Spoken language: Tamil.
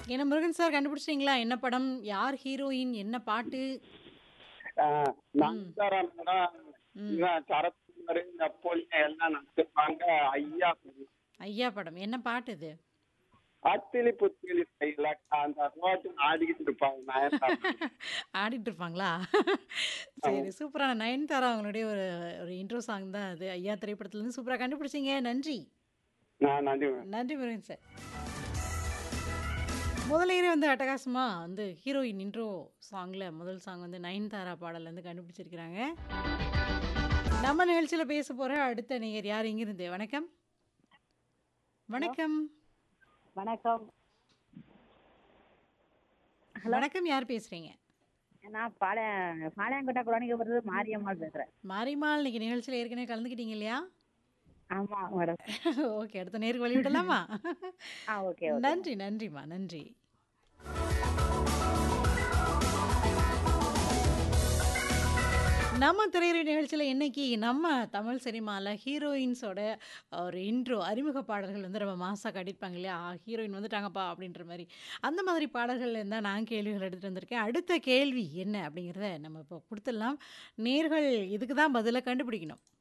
என்ன முருகன் சார் கண்டுபிடிச்சிட்டீங்களா? என்ன படம்? யார் ஹீரோயின்? என்ன பாட்டு? ஆ, ம். நயன்தாரா மேடம், ம். இவன் சரத்குமார், நெப்போலியன் எல்லாம் நடிச்சிருப்பாங்க. ஐயா படம். ஐயா படம். என்ன பாட்டு இது? அத்திலி புத்திலி ஸ்டைல அந்த ரோட்டு ஆடிக்கிட்டு இருப்பாங்க நயன்தாரா. ஆடிட்டு இருப்பாங்களா? ஆமா. சரி சூப்பரான நயன்தாரா அவங்களுடைய ஒரு ஒரு இன்ட்ரோ சாங் தான் அது. ஐயா திரைப்படத்துலேருந்து சூப்பரா கண்டுபிடிச்சீங்க. நன்றி. நான் நன்றி மேம். நன்றி முருகன் சார். முதலையரே வந்து அட்டகாசமா வந்து ஹீரோயின் இன்ட்ரோ சாங்ல முதல் சாங் வந்து நயன்தாரா பாடல்ல இருந்து கண்டுபிடிச்சிருக்கிறாங்க. நம்ம நிகழ்ச்சியில பேச போற அடுத்த நேயர் யார் இங்கிருந்து? வணக்கம். ஹலோ. வணக்கம். வணக்கம். ஹலோ. வணக்கம். யார் பேசுறீங்க? நான் பாளையம் பாளையங்கோட்டை குழந்தைங்க மாரியம்மாள் பேசுறேன். மாரிம்மாள் இன்னைக்கு நிகழ்ச்சியில ஏற்கனவே கலந்துக்கிட்டீங்க இல்லையா? ஆமா மேடம். ஓகே. அடுத்த நேருக்கு வழி விடலாமா? ஆ ஓகே ஓகே. நன்றி நன்றிம்மா நன்றி. நம்ம திரையுறை நிகழ்ச்சியில இன்னைக்கு நம்ம தமிழ் சினிமால ஹீரோயின்ஸோட ஒரு இன்ட்ரோ அறிமுக பாடல்கள் வந்து ரொம்ப மாசா காட்டியிருப்பாங்க இல்லையா? ஆ ஹீரோயின் வந்துட்டாங்கப்பா அப்படின்ற மாரி. அந்த மாதிரி பாடல்கள்ல இருந்தா நான் கேள்விகள் எடுத்துட்டு வந்திருக்கேன். அடுத்த கேள்வி என்ன அப்படிங்கிறத நம்ம இப்போ குடுத்துடலாம். நேயர்கள் இதுக்கு தான் பதில கண்டுபிடிக்கணும்.